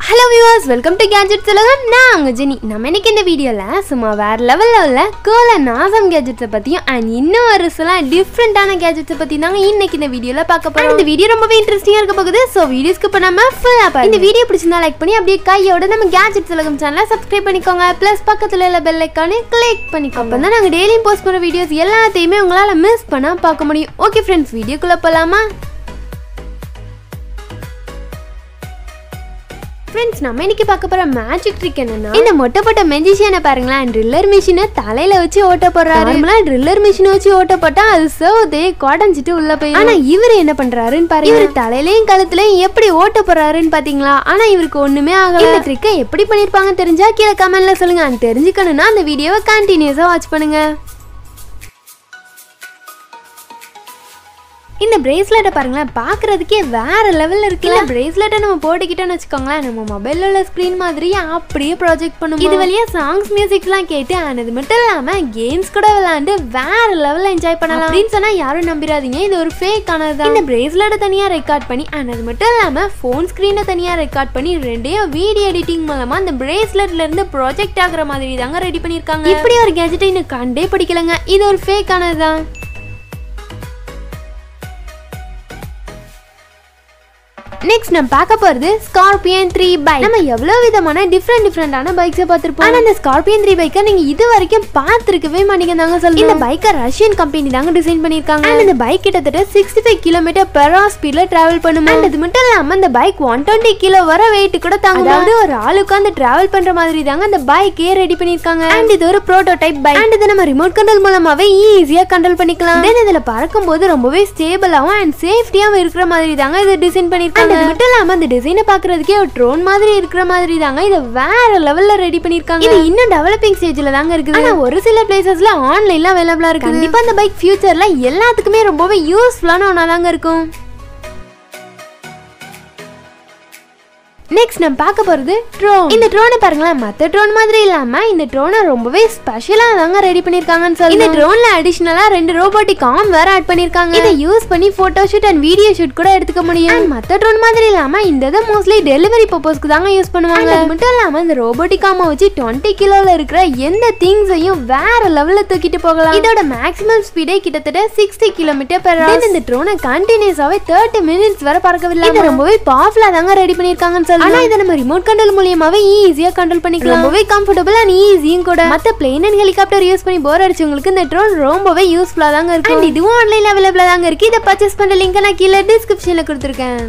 hello viewers welcome to gadgets உலகம் நான் உங்க ஜெனி நம்ம இன்னைக்கு இந்த வீடியோவில் சும்மா வேற லெவலில் உள்ள கோல நாசம் கேஜெட்ஸை பற்றியும் அண்ட் இன்னும் ஒரு சில டிஃப்ரெண்ட்டான கேஜெட்ஸை பற்றி தாங்க இன்னைக்கு இந்த வீடியோவில் பார்க்க போகிறோம் இந்த வீடியோ ரொம்பவே இன்ட்ரெஸ்டிங்காக இருக்க போகுது ஸோ வீடியோஸ்க்கு இப்போ நம்ம ஃபுல்லாக பார்த்து இந்த வீடியோ பிடிச்சிருந்தா லைக் பண்ணி அப்படியே கையோட நம்ம கேஜெட்ஸ் உலகம் சேனலை சப்ஸ்கிரைப் பண்ணிக்கோங்க ப்ளஸ் பக்கத்தில் உள்ள பெல் ஐக்கானே கிளிக் பண்ணிக்கோங்க அப்போ தான் நாங்கள் டெய்லியும் போஸ்ட் பண்ணுற வீடியோஸ் எல்லாத்தையுமே உங்களால் மிஸ் பண்ணால் பார்க்க முடியும் ஓகே ஃப்ரெண்ட்ஸ் வீடியோக்குள்ளே போகலாமா ஃப்ரெண்ட்ஸ் நம்ம இன்னைக்கு பார்க்க போற மேஜிக் ட்ரிக் என்னன்னா இந்த மொட்டைப்பட்ட மெஜிஷியனை பாருங்களேன் ட்ரில்லர் மிஷினை தலையில வச்சு ஓட்ட போடுறாரு நார்மலா ட்ரில்லர் மிஷினை வச்சு ஓட்ட போட்டா அது சோதே குடஞ்சிட்டு உள்ள போய் ஆனா இவர் என்ன பண்றாருன்னு பாருங்க இவர் தலையிலயும் கழுத்துலயும் எப்படி ஓட்ட போறாருன்னு பாத்தீங்களா ஆனா இவருக்கு ஒண்ணுமே ஆகல இந்த ட்ரிக்கை எப்படி பண்ணிருப்பாங்க தெரிஞ்சா கீழே கமெண்ட்ல சொல்லுங்க அது தெரிஞ்சுக்கணும்னா அந்த வீடியோவை கண்டினியூஸா வாட்ச் பண்ணுங்க இந்த பிரேஸ்லெட்டை பாருங்களேன் பார்க்கறதுக்கே வேற லெவல்ல இருக்குல்ல பிரேஸ்லெட்டை நம்ம போட்டுக்கிட்டோம்னு வச்சுக்கோங்களேன் நம்ம மொபைல்ல உள்ள ஸ்க்ரீன் மாதிரியே அப்படியே ப்ராஜெக்ட் பண்ணும் இது வழியா சாங்ஸ் மியூசிக்லாம் கேட்டு and அது மட்டும் இல்லாம கேம்ஸ் கூட விளையாண்டு வேற லெவல்ல என்ஜாய் பண்ணலாம் அப்படின்னு சொன்னா யாரும் நம்பிடாதீங்க இது ஒரு ஃபேக் ஆனது இந்த பிரேஸ்லெட்டை தனியா ரெக்கார்ட் பண்ணி and அது மட்டும் இல்லாம ஃபோன் ஸ்க்ரீனை தனியா ரெக்கார்ட் பண்ணி ரெண்டையும் வீடியோ எடிட்டிங் மூலமா அந்த பிரேஸ்லெட்ல இருந்து ப்ராஜெக்ட் ஆகுற மாதிரி தாங்க ரெடி பண்ணிருக்காங்க இப்படி ஒரு கேஜெட்டை இன்னும் கண்டே பிடிக்கலங்க இது ஒரு ஃபேக் ஆனதுதான் நெக்ஸ்ட் நம்ம பார்க்க போறது ஸ்கார்பியன் த்ரீ பைக் நம்ம எவ்வளவு விதமான டிஃப்ரெண்ட் டிஃப்ரெண்டான பைக்ஸை பார்த்திருப்போம் ஆனா இந்த ஸ்கார்பியன் த்ரீ பைக்கை நீங்க இது வரைக்கும் பார்த்திருக்கவே மாட்டீங்க தாங்க சொல்லுங்க இந்த பைக்கை ரஷ்யன் கம்பெனி தாங்க டிசைன் பண்ணிருக்காங்க And இந்த பைக் கிட்டத்தட்ட sixty five kilometre per hour ஸ்பீட்ல டிராவல் பண்ணும் And இது மட்டும் இல்லாம இந்த பைக் ஒன் டுவெண்ட்டி கிலோ வர வெயிட் கூட தாங்க அதாவது ஒரு ஆள் உட்காந்து டிராவல் பண்ற மாதிரி தாங்க அந்த பைக்கே ரெடி பண்ணிருக்காங்க அண்ட் இது ஒரு ப்ரோட்டோடைப் பைக் அண்ட் இதை நம்ம ரிமோட் கண்ட்ரோல் மூலமாவே ஈஸியா கண்ட்ரோல் பண்ணிக்கலாம் தென் இதுல பறக்கும் போது ரொம்பவே ஸ்டேபிளாவும் அண்ட் சேஃப்டியாவும் இருக்கிற மாதிரி தாங்க இது டிசைன் பண்ணிருக்காங்க அது மட்டும் இல்லாம அந்த டிசைனை பாக்குறதுக்கே ஒரு ட்ரோன் மாதிரி இருக்கிற மாதிரி தாங்க இதை வேற லெவல்ல ரெடி பண்ணிருக்காங்க இது இன்னும் டெவலப்பிங் ஸ்டேஜ்ல தாங்க இருக்குது ஆனா ஒரு சில பிளேசஸ்ல ஆன்லைன்ல அவைலபிளா இருக்கு கண்டிப்பா அந்த பைக் ஃபியூச்சர்ல எல்லாத்துக்குமே ரொம்பவே யூஸ்ஃபுல்லான ஒன்னா தாங்க இருக்கும் நெக்ஸ்ட் நம்ம பார்க்க போறது ட்ரோன் இந்த ட்ரோனை பாருங்களேன் மத்த ட்ரோன் மாதிரி இல்லாம இந்த ட்ரோனை ரொம்பவே ஸ்பெஷலா தாங்க ரெடி பண்ணிருக்காங்கன்னு சொல்லி இந்த ட்ரோன்ல அடிஷனலா ரெண்டு ரோபோட்டிக் ஆர்ம் வேற ஆட் பண்ணிருக்காங்க இதை யூஸ் பண்ணி photo shoot and video shoot கூட எடுத்துக்க முடியும் And மத்த ட்ரோன் மாதிரி இல்லாம இந்த இதை மோஸ்ட்லி டெலிவரி பர்பஸ்க்கு தாங்க யூஸ் பண்ணுவாங்க அது மட்டும் இல்லாம இந்த ரோபோட்டிக் ஆர்மை வச்சு டுவெண்ட்டி கிலோல இருக்கிற எந்த திங்ஸையும் வேற லெவல்ல தூக்கிட்டு போகலாம் இதோட மேக்ஸிமம் ஸ்பீடே கிட்டத்தட்ட சிக்ஸ்டி கிலோமீட்டர் பெர் இந்த ட்ரோனை கண்டினியூஸாவே தேர்ட்டி மினிட்ஸ் வரை பறக்கவில்லை இது ரொம்பவே பவர்ஃபுல்லா தாங்க ரெடி பண்ணிருக்காங்கன்னு சொல்லலாம் ஆனா இதை நம்ம ரிமோட் கண்ட்ரோல் மூலியமாவே ஈஸியா கண்ட்ரோல் பண்ணிக்கலாம் ரொம்பவே கம்ஃபர்டபுள் அண்ட் ஈஸியும் கூட மத்த பிளேன் அண்ட் ஹெலிகாப்டர் யூஸ் பண்ணி போர் அடிச்சவங்களுக்கு இந்த ட்ரோன் ரொம்பவே யூஸ்ஃபுல்லா தாங்க இருக்கு And இதுவும் ஆன்லைன்ல அவைலபிளா தாங்க இருக்கு இதை பர்ச்சேஸ் பண்ற லிங்க் நான் கீழே டிஸ்கிரிப்ஷன்ல கொடுத்துருக்கேன்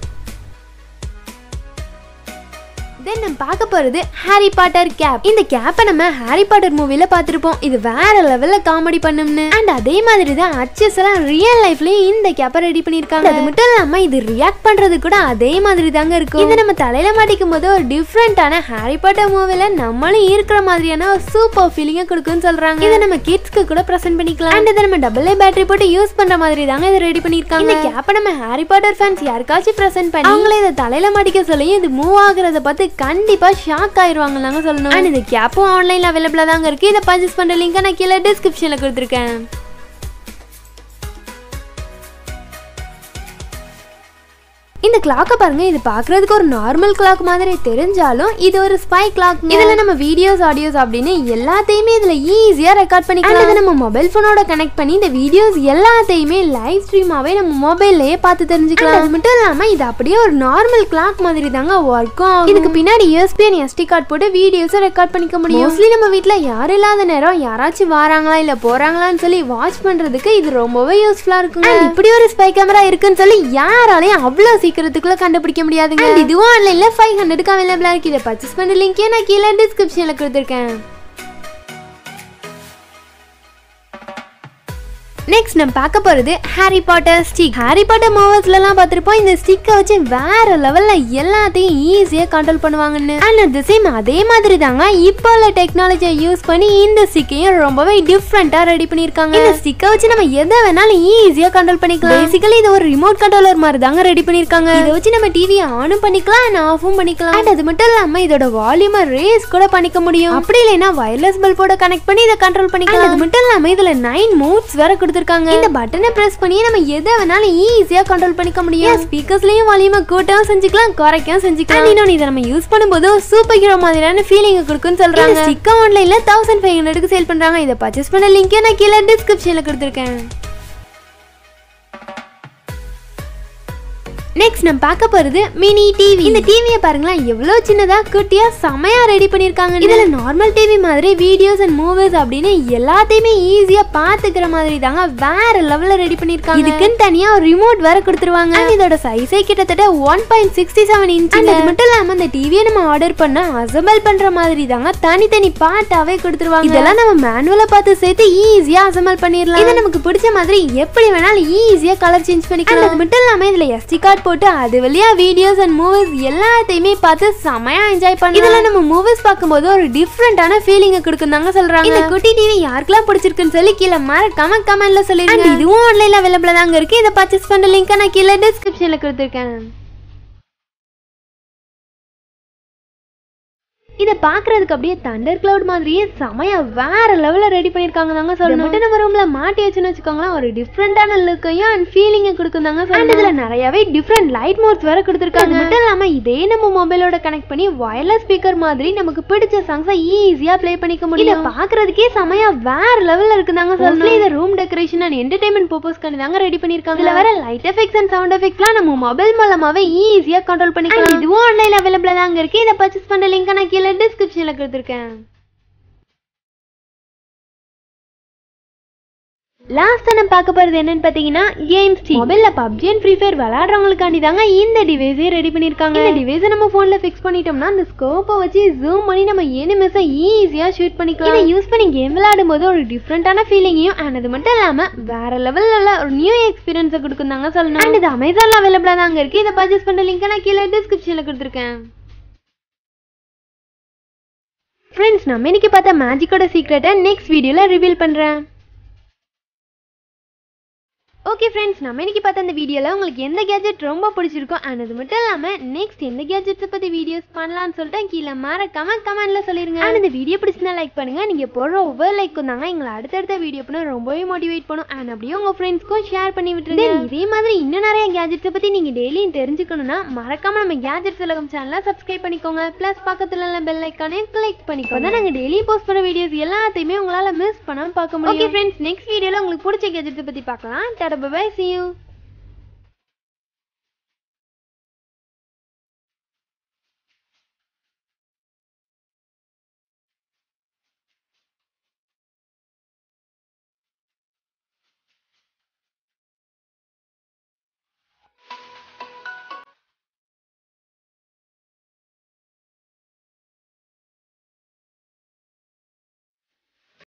தென் நம்ம பார்க்க போறது ஹாரி பாட்டர் கேப் இந்த கேப்பை நம்ம ஹாரி பாட்டர் மூவில பார்த்திருப்போம் இது வேற லெவல்ல காமெடி பண்ணும்னு அண்ட் அதே மாதிரி தான் அச்சஸ் எல்லாம் ரியல் லைஃப்லயும் இந்த கேப்பை ரெடி பண்ணிருக்காங்க அது மட்டும் இல்லாம இது ரியாக்ட் பண்றது கூட அதே மாதிரி தாங்க இருக்கும் இது நம்ம தலையில மாட்டிக்கும் போது ஒரு டிஃப்ரெண்டான ஹாரி பாட்டர் மூவில நம்மளும் இருக்கிற மாதிரியான ஒரு சூப்பர் ஃபீலிங்கை கொடுக்கும்னு சொல்றாங்க இதை நம்ம கிட்ஸ்க்கு கூட ப்ரெசென்ட் பண்ணிக்கலாம் அண்ட் இதை நம்ம டபுள் ஏ பேட்டரி போட்டு யூஸ் பண்ற மாதிரி தாங்க இதை ரெடி பண்ணிருக்காங்க இந்த கேப்பை நம்ம ஹாரி பாட்டர் ஃபேன்ஸ் யாருக்காச்சும் ப்ரெசென்ட் பண்ணி அவங்கள இதை தலையில மாட்டிக்க சொல்லி இது மூவ் ஆகுறத பார்த்து கண்டிப்பா ஷாக் ஆயிருவாங்க தாங்க சொல்லணும் அண்ட் இந்த கேப்பும் ஆன்லைன்ல அவைலபிளா தாங்க இருக்கு இதை பர்ச்சேஸ் பண்ற லிங்க் நான் கீழே டிஸ்கிரிப்ஷன்ல கொடுத்துருக்கேன் இந்த கிளாக்கை பாருங்க இது பார்க்கிறதுக்கு ஒரு நார்மல் கிளாக் மாதிரி தெரிஞ்சாலும் இது ஒரு ஸ்பை கிளாக் இதுல நம்ம வீடியோஸ் ஆடியோஸ் அப்படின்னு எல்லாத்தையுமே இதுல ஈஸியா ரெக்கார்ட் பண்ணிக்கலாம் இதை நம்ம மொபைல் போனோட கனெக்ட் பண்ணி இந்த வீடியோஸ் எல்லாத்தையுமே லைவ் ஸ்ட்ரீமாவே நம்ம மொபைல்லயே பார்த்து தெரிஞ்சுக்கலாம் அது மட்டும் இல்லாம இது அப்படியே ஒரு நார்மல் கிளாக் மாதிரி தாங்க ஒர்க்கும் இதுக்கு பின்னாடி யூஎஸ்பி அண்ட் எஸ்டி கார்டு போட்டு வீடியோஸ் ரெக்கார்ட் பண்ணிக்க முடியும் மோஸ்ட்லி நம்ம வீட்ல யாரும் இல்லாத நேரம் யாராச்சும் வராங்களா இல்ல போறாங்களான்னு சொல்லி வாட்ச் பண்றதுக்கு இது ரொம்பவே யூஸ்ஃபுல்லா இருக்கும் And இப்படி ஒரு ஸ்பை கேமரா இருக்குன்னு சொல்லி யாராலையும் அவ்வளவு சீக்கிரத்துக்குள்ள கண்டுபிடிக்க முடியாதுங்க And இதுவும் ஆன்லைன்ல ஃபைவ் ஹண்ட்ரடுக்கு அவைலபிளா இருக்கு இதை பர்ச்சேஸ் பண்ண லிங்கே நான் கீழே டிஸ்கிரிப்ஷன்ல கொடுத்துருக்கேன் நெக்ஸ்ட் நம்ம பார்க்க போறது Harry Potter stick Harry Potter மூவர்ஸ்ல எல்லாம் பார்த்திருப்போம் இந்த ஸ்டிக்கை வச்சு வேற லெவல்ல எல்லாத்தையும் ஈஸியா கண்ட்ரோல் பண்ணுவாங்கன்னு அண்ட் அட் சேம் அதே மாதிரி தாங்க இப்போ உள்ள டெக்னாலஜியை யூஸ் பண்ணி இந்த ஸ்டிக்கையும் ரொம்பவே டிஃப்ரெண்டா ரெடி பண்ணிருக்காங்க இந்த ஸ்டிக்கை வச்சு நம்ம எதை வேணாலும் ஈஸியா கண்ட்ரோல் பண்ணிக்கலாம் பேசிக்கலி இது ஒரு ரிமோட் கண்ட்ரோலர் மாதிரி தாங்க ரெடி பண்ணிருக்காங்க இதை வச்சு நம்ம டிவியை ஆனும் பண்ணிக்கலாம் அண்ட் ஆஃபும் பண்ணிக்கலாம் அண்ட் அது மட்டும் இல்லாம இதோட வால்யூமை ரேஸ் கூட பண்ணிக்க முடியும் அப்படி இல்லைன்னா வயர்லெஸ் பல்போட கனெக்ட் பண்ணி இதை கண்ட்ரோல் பண்ணிக்கலாம் அது மட்டும் இல்லாம இதுல நைன் மோட்ஸ் வேற கொடுத்து கொடுத்துருக்காங்க இந்த பட்டனை பிரஸ் பண்ணி நம்ம எதை வேணாலும் ஈஸியா கண்ட்ரோல் பண்ணிக்க முடியும் ஸ்பீக்கர்ஸ்லயும் வால்யூமை கூட்டவும் செஞ்சுக்கலாம் குறைக்கவும் செஞ்சுக்கலாம் இன்னொன்று இதை நம்ம யூஸ் பண்ணும்போது சூப்பர் ஹீரோ மாதிரியான ஃபீலிங் கொடுக்குன்னு சொல்றாங்க ஸ்டிக் ஆன்லைன்ல தௌசண்ட் ஃபைவ் ஹண்ட்ரடுக்கு சேல் பண்றாங்க இதை பர்ச்சேஸ் பண்ண லிங்க் நான் கீழே டிஸ்கிரிப்ஷன்ல கொடுத்துருக்கேன் நெக்ஸ்ட் நம்ம பார்க்க போறது மினி டிவி இந்த டிவியை பாருங்களேன் எவ்வளவு சின்னதா குட்டியா செமையா ரெடி பண்ணிருக்காங்க இதுல நார்மல் டிவி மாதிரி வீடியோஸ் அண்ட் மூவிஸ் அப்படின்னு எல்லாத்தையுமே ஈஸியா பாத்துக்கிற மாதிரி தாங்க வேற லெவல்ல ரெடி பண்ணிருக்காங்க இதுக்குன்னு தனியா ஒரு ரிமோட் வேற கொடுத்துருவாங்க And இதோட சைஸே கிட்டத்தட்ட one point sixty seven inch அது மட்டும் இல்லாம அந்த டிவியை நம்ம ஆர்டர் பண்ணா அசம்பிள் பண்ற மாதிரி தாங்க தனித்தனி பார்ட்டாவே கொடுத்துருவாங்க இதெல்லாம் நம்ம மேனுவலா பார்த்து சேர்த்து ஈஸியா அசம்பிள் பண்ணிடலாம் இது நமக்கு பிடிச்ச மாதிரி எப்படி வேணாலும் ஈஸியா கலர் சேஞ்ச் பண்ணிக்கலாம் அது மட்டும் இல்லாம இதுல எஸ்டி கார்டு போட்டு அது வழியா வீடியோஸ் அண்ட் மூவிஸ் எல்லாத்தையுமே பார்த்து செமையா என்ஜாய் பண்ணி இதுல நம்ம மூவிஸ் பார்க்கும்போது ஒரு டிஃப்ரெண்டான ஃபீலிங் கொடுக்கும் தாங்க சொல்றாங்க இந்த குட்டி டிவி யாருக்கெல்லாம் பிடிச்சிருக்குன்னு சொல்லி கீழே மறக்காம கமெண்ட்ல சொல்லிருங்க இதுவும் ஆன்லைன்ல அவைலபிளா தாங்க இருக்கு இதை பர்ச்சேஸ் பண்ற லிங்க் நான் கீழே டிஸ்கிரிப்ஷன்ல கொடுத்துருக்கேன் இதை பார்க்கறதுக்கு அப்படியே தண்டர் கிளவுட் மாதிரியே செமையா வேற லெவல்ல ரெடி பண்ணிருக்காங்க தாங்க சொல்லணும் மட்டும் நம்ம ரூம்ல மாட்டி வச்சுன்னு வச்சுக்கோங்களேன் ஒரு டிஃப்ரெண்டான லுக்கையும் அண்ட் ஃபீலிங்கை கொடுக்கும் தாங்க சொல்லணும் இதுல நிறையவே டிஃப்ரெண்ட் லைட் மோட்ஸ் வேற கொடுத்துருக்காங்க அது மட்டும் இல்லாம இதே நம்ம மொபைலோட கனெக்ட் பண்ணி வயர்லெஸ் ஸ்பீக்கர் மாதிரி நமக்கு பிடிச்ச சாங்ஸை ஈஸியா ப்ளே பண்ணிக்க முடியும் இதை பார்க்கறதுக்கே செமையா வேற லெவல்ல இருக்குதாங்க சொல்லணும் இதை ரூம் டெக்கரேஷன் அண்ட் என்டர்டைன்மெண்ட் பர்பஸ்க்கான தாங்க ரெடி பண்ணிருக்காங்க இதுல வேற லைட் எஃபெக்ட்ஸ் அண்ட் சவுண்ட் எஃபெக்ட்ஸ்லாம் நம்ம மொபைல் மூலமாவே ஈஸியா கண்ட்ரோல் பண்ணிக்கலாம் இதுவும் ஆன்லைன் அவைலபிளா தாங்க இருக்கு இதை பர்ச்சேஸ் பண்ண லிங்க் நான் கீழே டிஸ்கிரிப்ஷன்ல கொடுத்துருக்கேன் லாஸ்ட்டாக நம்ம பார்க்க போகிறது என்னன்னு பார்த்தீங்கன்னா கேம்ஸ் மொபைலில் பப்ஜி அண்ட் ஃப்ரீ ஃபயர் விளையாடுறவங்களுக்காண்டி தாங்க இந்த டிவைஸே ரெடி பண்ணியிருக்காங்க இந்த டிவைஸை நம்ம ஃபோனில் ஃபிக்ஸ் பண்ணிட்டோம்னா அந்த ஸ்கோப்பை வச்சு ஜூம் பண்ணி நம்ம எனிமஸை ஈஸியாக ஷூட் பண்ணிக்கலாம் இதை யூஸ் பண்ணி கேம் விளையாடும் போது ஒரு டிஃப்ரெண்ட்டான ஃபீலிங்கையும் அண்ட் அது மட்டும் இல்லாமல் வேற லெவலில் ஒரு நியூ எக்ஸ்பீரியன்ஸை கொடுக்கும் தாங்க சொல்லணும் அண்ட் இது அமேசானில் அவைலபிளாக தாங்க இருக்குது இதை பர்ச்சேஸ் பண்ணுற லிங்க் நான் கீழே டிஸ்கிரிப்ஷனில் கொடுத்துருக்கேன் ஃப்ரெண்ட்ஸ் நம்ம இன்னைக்கு பார்த்த மேஜிக்கோட சீக்ரெட்டை நெக்ஸ்ட் வீடியோவில் ரிவீல் பண்ணுறேன் ஓகே ஃப்ரெண்ட்ஸ் நம்ம இன்னைக்கு பார்த்த இந்த வீடியோவில் உங்களுக்கு எந்த கேஜெட் ரொம்ப பிடிச்சிருக்கோ அண்ட் அது மட்டும் இல்லாமல் நெக்ஸ்ட் எந்த கேஜெட்ஸை பற்றி வீடியோஸ் பண்ணலாம்னு சொல்லிட்டு கீழே மறக்காம கமெண்ட்ல சொல்லிருங்க அண்ட் இந்த வீடியோ பிடிச்சிருந்தா லைக் பண்ணுங்க நீங்கள் போடுற ஒவ்வொரு லைக்கும் தாங்க எங்களை அடுத்தடுத்த வீடியோ பண்ண ரொம்பவே மோட்டிவேட் பண்ணும் அண்ட் அப்படியே உங்கள் ஃப்ரெண்ட்ஸ்க்கும் ஷேர் பண்ணி விட்டுருங்க இதே மாதிரி இன்னும் நிறைய கேஜெட்ஸை பற்றி நீங்கள் டெய்லியும் தெரிஞ்சுக்கணும்னா மறக்காம நம்ம கேஜெட்ஸ் உலகம் சேனலை சப்ஸ்கிரைப் பண்ணிக்கோங்க ப்ளஸ் பக்கத்தில் உள்ள பெல் ஐக்கானே கிளிக் பண்ணிக்கோங்க தான் நாங்கள் டெய்லி போஸ்ட் பண்ண வீடியோஸ் எல்லாத்தையுமே உங்களால் மிஸ் பண்ணாமல் பார்க்க முடியும் ஓகே ஃப்ரெண்ட்ஸ் நெக்ஸ்ட் வீடியோவில் உங்களுக்கு பிடிச்ச கேஜெட்ஸை பற்றி பார்க்கலாம் டாடா பை see you